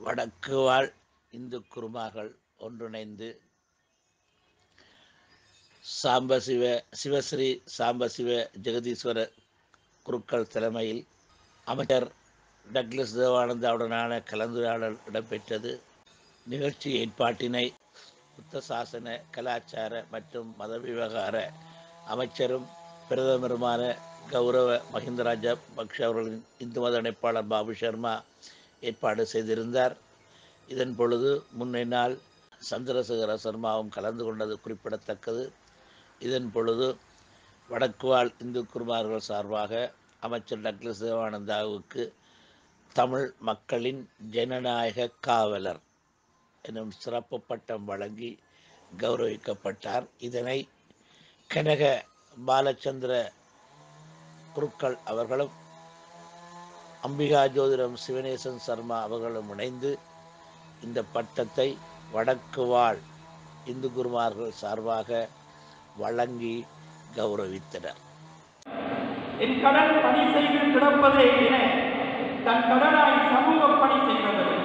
வடக்கு வாழ் இந்து குருமார்கள் ஒன்றிணைந்து சாம்பசிவ சிவஸ்ரீ சாம்பசிவ ஜெகதீஸ்வர குருக்கள் தலைமையில் அமைச்சர் டக்ளஸ் தேவானந்தாவுடனான கலந்துரையாடல் இடம்பெற்றது நிகழ்ச்சி ஏற்பாட்டினை புத்த சாசன கலாச்சார மற்றும் மத விவகார அமைச்சரும் பிரதமருமான கௌரவ மஹிந்த ராஜபக்ஷ அவர்களின் இந்து மத இணைப்பாளர் பாபு சர்மா ஏற்பாடு செய்திருந்தார் இதன் பொழுது முன்னை நாள் சந்திரசேகர சர்மாவும் கலந்து கொண்டது குறிப்பிடத்தக்கது இதன் பொழுது வடக்கு வாழ் இந்து குருமார்கள் சார்பாக அமைச்சர் டக்ளஸ் தேவானந்தாவுக்கு தமிழ் மக்களின் ஜனநாயக காவலர் எனும் சிறப்பு பட்டம் வழங்கி கௌரவிக்கப்பட்டார் இதனை கனக பாலச்சந்திர குருக்கள் அவர்களும் அம்பிகா ஜோதிடம் சிவனேசன் சர்மா அவர்களும் இணைந்து இந்த பட்டத்தை வடக்கு வாழ் இந்து குருமார்கள் சார்பாக வழங்கி கௌரவித்தனர் என் கடன் பணி செய்து கிடப்பதே என தன் கடனாய் சமூக பணி செய்தவர்